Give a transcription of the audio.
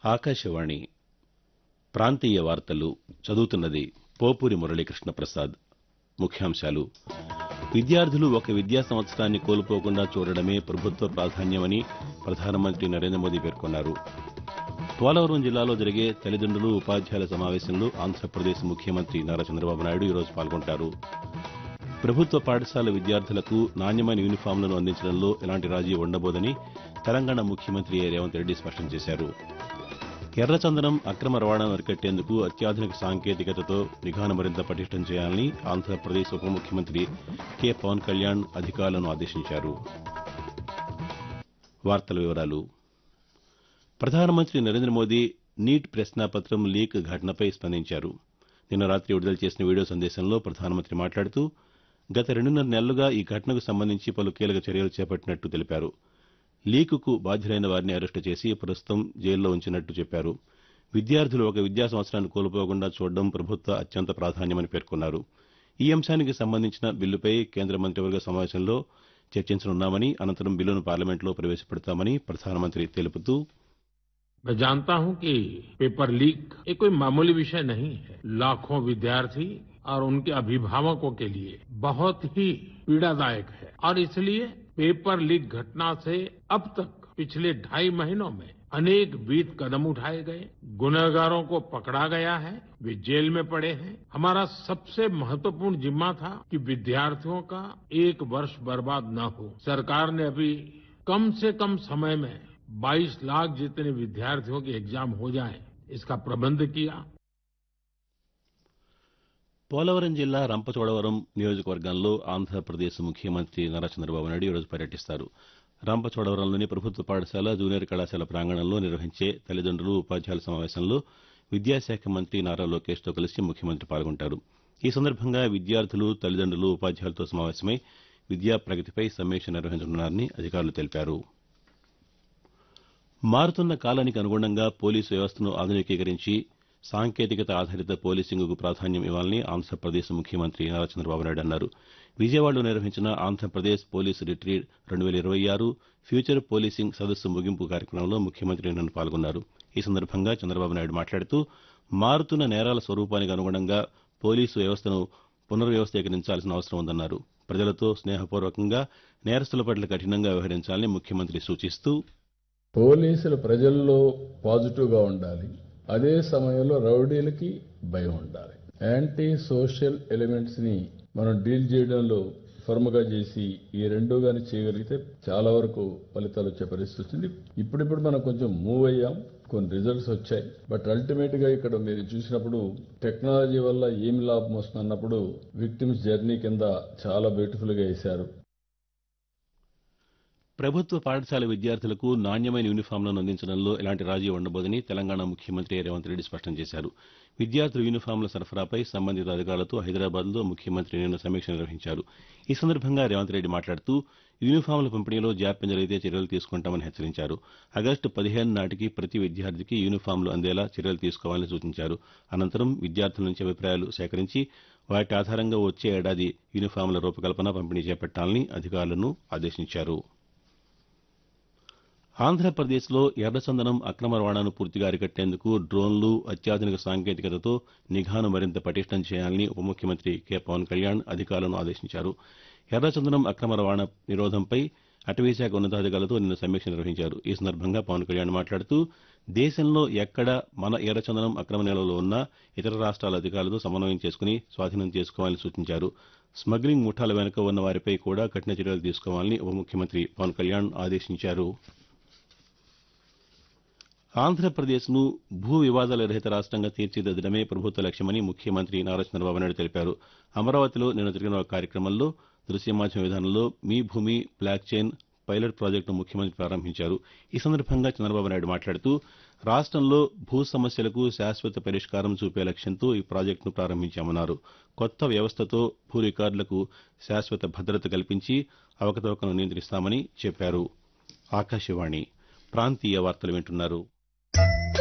ఆకాశవాణి ప్రాంతీయ వార్తలు చదువుతున్నది పోపూరి మురళీకృష్ణ ప్రసాద్ ముఖ్యాంశాలు విద్యార్థులు ఒక విద్యా సంవత్సరాన్ని కోల్పోకుండా చూడడమే ప్రభుత్వ ప్రాధాన్యమని ప్రధానమంత్రి నరేంద్ర మోదీ పేర్కొన్నారు పోలవరం జిల్లాలో జరిగే తల్లిదండ్రులు ఉపాధ్యాయుల సమావేశంలో ఆంధ్రప్రదేశ్ ముఖ్యమంత్రి నారా చంద్రబాబు నాయుడు ఈరోజు పాల్గొంటారు ప్రభుత్వ పాఠశాల విద్యార్థులకు నాణ్యమైన యూనిఫామ్లను అందించడంలో ఎలాంటి రాజీ ఉండబోదని తెలంగాణ ముఖ్యమంత్రి రేవంత్ రెడ్డి స్పష్టం చేశారు ఎర్రచందనం అక్రమ రవాణాను అరికట్టేందుకు అత్యాధునిక సాంకేతికతతో నిఘాను మరింత పటిష్టం చేయాలని ఆంధ్రప్రదేశ్ ఉప ముఖ్యమంత్రి కె పవన్ కళ్యాణ్ అధికారులను ఆదేశించారు వార్తల వివరాలు ప్రధానమంత్రి నరేంద్ర మోదీ నీట్ ప్రశ్నాపత్రం లీక్ ఘటనపై స్పందించారు నిన్న రాత్రి విడుదల చేసిన వీడియో సందేశంలో ప్రధానమంత్రి మాట్లాడుతూ గత రెండున్నర నెలలుగా ఈ ఘటనకు సంబంధించి పలు కీలక చర్యలు చేపట్టినట్టు తెలిపారు లీకుకు బాధ్యులైన వారిని అరెస్టు చేసి ప్రస్తుతం జైల్లో ఉంచినట్టు చెప్పారు విద్యార్థులు ఒక విద్యా సంవత్సరాన్ని కోల్పోకుండా చూడడం ప్రభుత్వ అత్యంత ప్రాధాన్యమని పేర్కొన్నారు ఈ అంశానికి సంబంధించిన బిల్లుపై కేంద్ర మంత్రివర్గ సమావేశంలో చర్చించనున్నామని అనంతరం బిల్లును పార్లమెంట్లో ప్రవేశపెడతామని ప్రధానమంత్రి తెలుపుతూ मैं जानता हूं कि पेपर लीक ये कोई मामूली विषय नहीं है लाखों विद्यार्थी और उनके अभिभावकों के लिए बहुत ही पीड़ादायक है और इसलिए पेपर लीक घटना से अब तक पिछले ढाई महीनों में अनेक बीत कदम उठाए गए गुनहगारों को पकड़ा गया है वे जेल में पड़े हैं हमारा सबसे महत्वपूर्ण जिम्मा था कि विद्यार्थियों का एक वर्ष बर्बाद न हो सरकार ने अभी कम से कम समय में 22 लाख जितने विद्यार्थियों के एग्जाम हो जाए इसका प्रबंध किया పోలవరం జిల్లా రంపచోడవరం నియోజకవర్గంలో ఆంధ్రప్రదేశ్ ముఖ్యమంత్రి నారా చంద్రబాబు నాయుడు ఈరోజు పర్యటిస్తారు రంపచోడవరంలోని ప్రభుత్వ పాఠశాల జూనియర్ కళాశాల ప్రాంగణంలో నిర్వహించే తల్లిదండ్రులు ఉపాధ్యాయుల సమావేశంలో విద్యాశాఖ మంత్రి నారా లోకేష్తో కలిసి ముఖ్యమంత్రి పాల్గొంటారు ఈ సందర్భంగా విద్యార్థులు తల్లిదండ్రులు ఉపాధ్యాయులతో సమావేశమై విద్యా ప్రగతిపై సమీక్ష నిర్వహించనున్నారని అధికారులు తెలిపారు మారుతున్న కాలానికి అనుగుణంగా పోలీసు వ్యవస్థను ఆధునికీకరించి సాంకేతికత ఆధారిత పోలీసింగ్కు ప్రాధాన్యం ఇవ్వాలని ఆంధ్రప్రదేశ్ ముఖ్యమంత్రి నారా చంద్రబాబు నాయుడు అన్నారు విజయవాడలో నిర్వహించిన ఆంధ్రప్రదేశ్ పోలీసు రిట్రీట్ రెండు వేల ఇరవై ఆరు ఫ్యూచర్ పోలీసింగ్ సదస్సు ముగింపు కార్యక్రమంలో ముఖ్యమంత్రి నిన్న పాల్గొన్నారు ఈ సందర్భంగా చంద్రబాబు నాయుడు మాట్లాడుతూ మారుతున్న నేరాల స్వరూపానికి అనుగుణంగా పోలీసు వ్యవస్థను పునర్వ్యవస్థీకరించాల్సిన అవసరం ఉందన్నారు ప్రజలతో స్నేహపూర్వకంగా నేరస్తుల పట్ల కఠినంగా వ్యవహరించాలని ముఖ్యమంత్రి సూచిస్తూ పోలీసులు ప్రజల్లో పాజిటివ్గా ఉండాలి అదే సమయంలో రౌడీలకి భయం ఉండాలి యాంటీ సోషల్ ఎలిమెంట్స్ ని మనం డీల్ చేయడంలో ఫర్మ్గా చేసి ఈ రెండు గాని చేయగలిగితే చాలా వరకు ఫలితాలు వచ్చే పరిస్థితి వచ్చింది ఇప్పుడిప్పుడు మనం కొంచెం మూవ్ అయ్యాం కొన్ని రిజల్ట్స్ వచ్చాయి బట్ అల్టిమేట్ గా ఇక్కడ మీరు చూసినప్పుడు టెక్నాలజీ వల్ల ఏం లాభం వస్తుంది అన్నప్పుడు విక్టిమ్స్ జర్నీ కింద చాలా బ్యూటిఫుల్ గా వేశారు ప్రభుత్వ పాఠశాల విద్యార్థులకు నాణ్యమైన యూనిఫామ్లను అందించడంలో ఎలాంటి రాజీ ఉండబోదని తెలంగాణ ముఖ్యమంత్రి రేవంత్ రెడ్డి స్పష్టం చేశారు విద్యార్థుల యూనిఫామ్ల సరఫరాపై సంబంధిత అధికారులతో హైదరాబాద్లో ముఖ్యమంత్రి నిన్న సమీక్ష నిర్వహించారు ఈ సందర్భంగా రేవంత్ రెడ్డి మాట్లాడుతూ యూనిఫామ్ల పంపిణీలో జాప్యం జరిగితే చర్యలు తీసుకుంటామని హెచ్చరించారు ఆగస్టు పదిహేను నాటికి ప్రతి విద్యార్థికి యూనిఫామ్లు అందేలా చర్యలు తీసుకోవాలని సూచించారు అనంతరం విద్యార్థుల నుంచి అభిప్రాయాలు సేకరించి వాటి ఆధారంగా వచ్చే ఏడాది యూనిఫామ్ల రూపకల్పన పంపిణీ చేపట్టాలని అధికారులను ఆదేశించారు ఆంధ్రప్రదేశ్లో ఎర్రచందనం అక్రమ రవాణాను పూర్తిగా అరికట్టేందుకు డ్రోన్లు అత్యాధునిక సాంకేతికతతో నిఘాను మరింత పటిష్టం చేయాలని ఉప ముఖ్యమంత్రి కె పవన్ కళ్యాణ్ అధికారులను ఆదేశించారు ఎర్రచందనం అక్రమ రవాణా నిరోధంపై అటవీశాఖ ఉన్నతాధికారులతో నిన్న సమీక్ష నిర్వహించారు ఈ సందర్భంగా పవన్ కళ్యాణ్ మాట్లాడుతూ దేశంలో ఎక్కడ మన ఎర్రచందనం అక్రమ నిల్వలో ఉన్నా ఇతర రాష్ట్రాల అధికారులతో సమన్వయం చేసుకుని స్వాధీనం చేసుకోవాలని సూచించారు స్మగ్లింగ్ ముఠాల వెనుక ఉన్న వారిపై కూడా కఠిన చర్యలు తీసుకోవాలని ఉప ముఖ్యమంత్రి పవన్ కళ్యాణ్ ఆదేశించారు ఆంధ్రప్రదేశ్ను భూ వివాదాల రహిత రాష్ట్రంగా తీర్చిదిద్దడమే ప్రభుత్వ లక్ష్యమని ముఖ్యమంత్రి నారా చంద్రబాబు నాయుడు తెలిపారు అమరావతిలో నిన్న జరిగిన ఒక కార్యక్రమంలో దృశ్య మాధ్యమ విధానంలో మీ భూమి బ్లాక్ చైన్ పైలట్ ప్రాజెక్టును ముఖ్యమంత్రి ప్రారంభించారు ఈ సందర్భంగా చంద్రబాబు నాయుడు మాట్లాడుతూ రాష్ట్రంలో భూ సమస్యలకు శాశ్వత పరిష్కారం చూపే లక్ష్యంతో ఈ ప్రాజెక్టును ప్రారంభించామన్నారు కొత్త వ్యవస్థతో భూ రికార్డులకు శాశ్వత భద్రత కల్పించి అవకతవకలను నియంత్రిస్తామని చెప్పారు ఆకాశవాణి ప్రాంతీయ వార్తలు వింటున్నారు